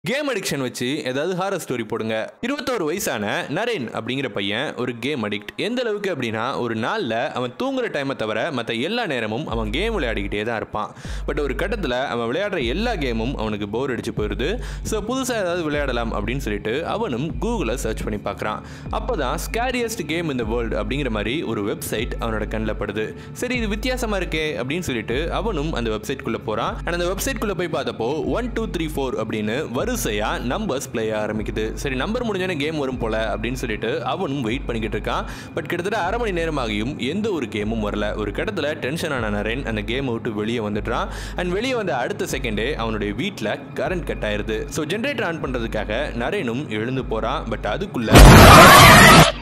game addiction வச்சு ஏதாவது horror story போடுங்க இருபத்தோரு வயசான நரேன் அப்படிங்கிற பையன் ஒரு கேம் அடிக்ட் எந்த அளவுக்கு அப்படின்னா ஒரு நாளில் அவன் தூங்குற டைமை தவிர மற்ற எல்லா நேரமும் அவன் கேம் விளையாடிக்கிட்டே தான் இருப்பான் பட் ஒரு கட்டத்தில் அவன் விளையாடுற எல்லா கேமும் அவனுக்கு போர் அடிச்சு போயிடுது ஸோ புதுசாக ஏதாவது விளையாடலாம் அப்படின்னு சொல்லிட்டு அவனும் கூகுளில் சர்ச் பண்ணி பார்க்குறான் அப்போ தான் ஸ்கேரியஸ்ட் கேம் இந்த வேர்ல்டு அப்படிங்கிற மாதிரி ஒரு வெப்சைட் அவனோட கண்ணில் படுது சரி இது வித்தியாசமாக இருக்கே அப்படின்னு சொல்லிட்டு அவனும் அந்த வெப்சைட்குள்ளே போகிறான் அண்ட் அந்த வெப்சைட்குள்ளே போய் பார்த்தப்போ ஒன் டூ த்ரீ ஃபோர் அப்படின்னு வரிசையா நம்பர்ஸ் ப்ளே ஆரம்பிக்குது சரி நம்பர் முடிஞ்சோன்னே கேம் வரும் போல அப்படின்னு சொல்லிட்டு அவனும் வெயிட் பண்ணிக்கிட்டு இருக்கான் பட் கிட்டத்தட்ட அரை மணி நேரமாகியும் எந்த ஒரு கேமும் வரல ஒரு கட்டத்தில் டென்ஷன் ஆன நரேன் அந்த கேமை விட்டு வெளியே வந்துடுறான் அண்ட் வெளியே வந்த அடுத்த செகண்டே அவனுடைய வீட்டில் கரண்ட் கட் ஆயிருது ஸோ ஜென்ரேட்டர் ஆன் பண்ணுறதுக்காக நரேனும் எழுந்து போகிறான் பட் அதுக்குள்ள